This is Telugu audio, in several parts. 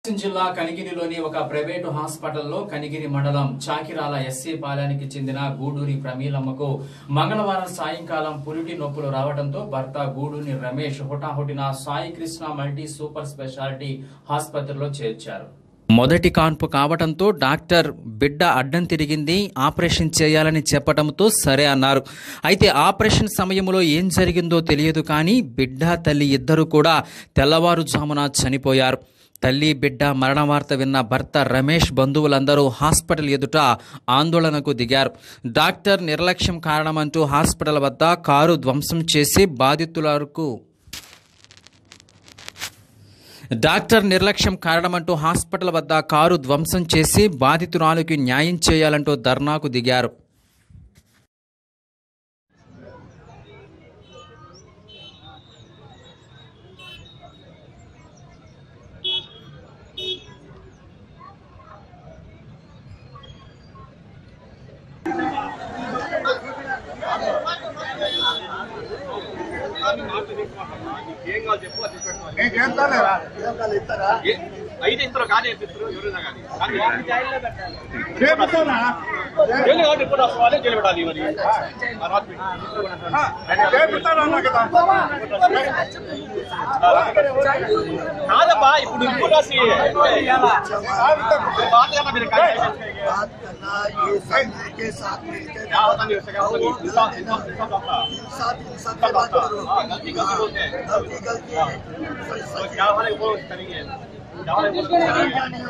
ప్రకాశం జిల్లా కనిగిరిలోని ఒక ప్రైవేటు హాస్పిటల్లో కనిగిరి మండలం చాకిరాల ఎస్సీ పాలెనికి చెందిన గూడూరి ప్రమీలమ్మకు మంగళవారం సాయంకాలం పురిటి నొప్పులు రావడంతో భర్త గూడూరి రమేష్ హుటాహుటిన Sai Krishna multi super speciality ఆసుపత్రిలో చేర్చారు మొదటి కాన్పు కావడంతో డాక్టర్ బిడ్డ అడ్డం తిరిగింది ఆపరేషన్ చేయాలని చెప్పడంతో సరే అన్నారు అయితే ఆపరేషన్ సమయంలో ఏం జరిగిందో తెలియదు కానీ బిడ్డ తల్లి ఇద్దరు కూడా తెల్లవారుజామున చనిపోయారు తల్లి బిడ్డ మరణ వార్త విన్న భర్త రమేష్ బంధువులందరూ హాస్పిటల్ ఎదుట ఆందోళనకు దిగారు డాక్టర్ నిర్లక్ష్యం కారణమంటూ హాస్పిటల్ వద్ద కారు ధ్వంసం చేసి బాధితులకు డాక్టర్ నిర్లక్ష్యం కారణమంటూ హాస్పిటల్ వద్ద కారు ధ్వంసం చేసి బాధితురాలికి న్యాయం చేయాలంటూ ధర్నాకు దిగారు ఏం కావాలి చెప్పు అది పెట్టుకోవాలి నేను చేస్తానులేరా ఏ- ఐదు ఇస్తారు కానీ ఇస్తారు ఎవరైనా కానీ కానీ చేపిస్తానా జైలు కాబట్టి ఇప్పుడు రాసుకోవాలి జైలు పెట్టాలి మరి ఆ రాత్రి పెట్టి. చేపిస్తాను అన్నా కదా కాదబ్బా ఇప్పుడు ఇప్పుడు రాసి బాధ కదా మీరు కానీ बात करना ये सब मिलके साथ मिलके क्या होता नहीं उससे क्या होता नहीं इंसान इंसान इंसान होता साथ इंसान से बात करो हाँ, गलती गलती बोलते हैं गलती गलती है सही तो सही क्या वाले वो करेंगे क्या वाले वो करेंगे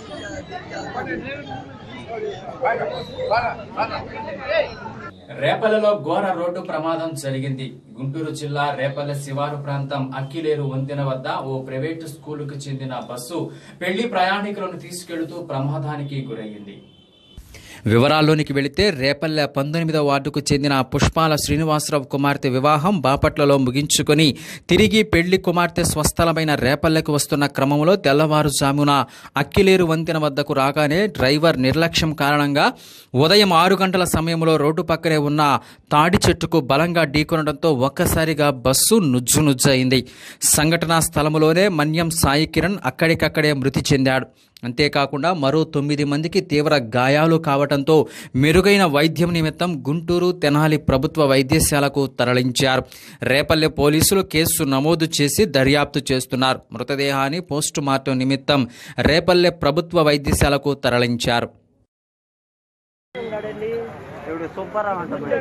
రేపల్లలో ఘోర రోడ్డు ప్రమాదం జరిగింది గుంటూరు జిల్లా రేపల్లె శివారు ప్రాంతం అక్కిలేరు వంతెన వద్ద ఓ ప్రైవేటు స్కూలుకు చెందిన బస్సు పెళ్లి ప్రయాణికులను తీసుకెళ్తూ ప్రమాదానికి గురయ్యింది వివరాల్లోనికి వెళితే రేపల్లె పంతొమ్మిదవ వార్డుకు చెందిన పుష్పాల శ్రీనివాసరావు కుమార్తె వివాహం బాపట్లలో ముగించుకొని తిరిగి పెళ్లి కుమార్తె స్వస్థలమైన రేపల్లెకు వస్తున్న క్రమంలో తెల్లవారుజామున అక్కిలేరు వంతెన వద్దకు రాగానే డ్రైవర్ నిర్లక్ష్యం కారణంగా ఉదయం ఆరు గంటల సమయంలో రోడ్డు పక్కనే ఉన్న తాడి చెట్టుకు బలంగా ఢీకొనడంతో ఒక్కసారిగా బస్సు నుజ్జు నుజ్జయింది సంఘటనా స్థలంలోనే మన్యం సాయి కిరణ్ అక్కడికక్కడే మృతి చెందాడు అంతేకాకుండా మరో తొమ్మిది మందికి తీవ్ర గాయాలు కావడంతో మెరుగైన వైద్యం నిమిత్తం గుంటూరు తెనాలి ప్రభుత్వ వైద్యశాలకు తరలించారు రేపల్లె పోలీసులు కేసు నమోదు చేసి దర్యాప్తు చేస్తున్నారు మృతదేహాన్ని పోస్టు మార్టం నిమిత్తం రేపల్లె ప్రభుత్వ వైద్యశాలకు తరలించారు ఇప్పుడు సూపర్ అంటారు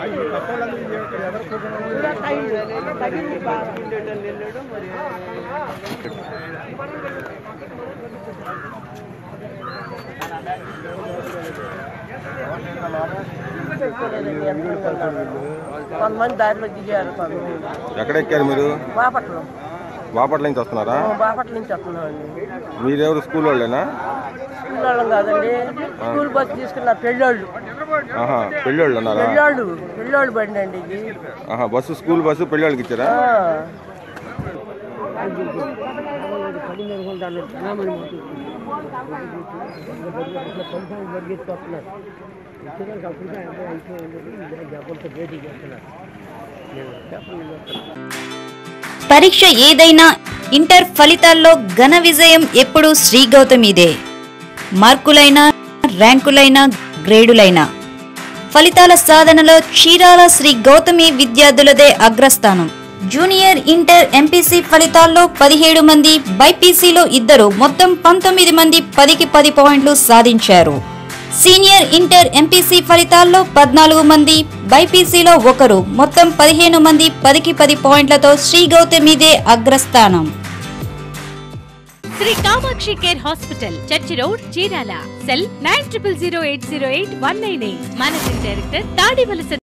కొంతమంది దారిలో దిగారు కొంతమంది ఎక్కడ ఎక్కారు మీరు బాపట్ల బాపట్ల నుంచి వస్తున్నారా బాపట్ల నుంచి వస్తున్నామండి మీరెవరు స్కూల్ వాళ్ళేనా స్కూల్ వాళ్ళం కాదండి స్కూల్ బస్ తీసుకున్న పెళ్ళోళ్ళు ఆహా పెళ్ళోళ్ళు ఉన్నారా పెళ్ళోళ్ళు పెళ్ళోళ్ళు బండి అండి ఇది ఆహా బస్సు స్కూల్ బస్సు పెళ్ళోళ్ళకి ఇచ్చారా ఆ. పరీక్ష ఏదైనా ఇంటర్ ఫలితాల్లో ఘన విజయం ఎప్పుడూ శ్రీ గౌతమిదే మార్కులైనా ర్యాంకులైనా గ్రేడులైనా ఫలితాల సాధనలో చీరాల శ్రీ గౌతమి విద్యార్థులదే అగ్రస్థానం జూనియర్ ఇంటర్ ఎంపీసీ ఫలితాల్లో పదిహేడు మంది బైపీసీలో ఇద్దరు మొత్తం పంతొమ్మిది మంది పదికి పది పాయింట్లు సాధించారు సీనియర్ ఇంటర్ ఎంపీసీ ఫలితాల్లో పద్నాలుగు మంది బైపీసీలో ఒకరు మొత్తం పదిహేను మంది పదికి పది పాయింట్లతో శ్రీ గౌతమిదే అగ్రస్థానం Sri Kamakshi care hospital church road Chirala cell nine triple zero eight zero eight one nine eight managing director Tadivalasa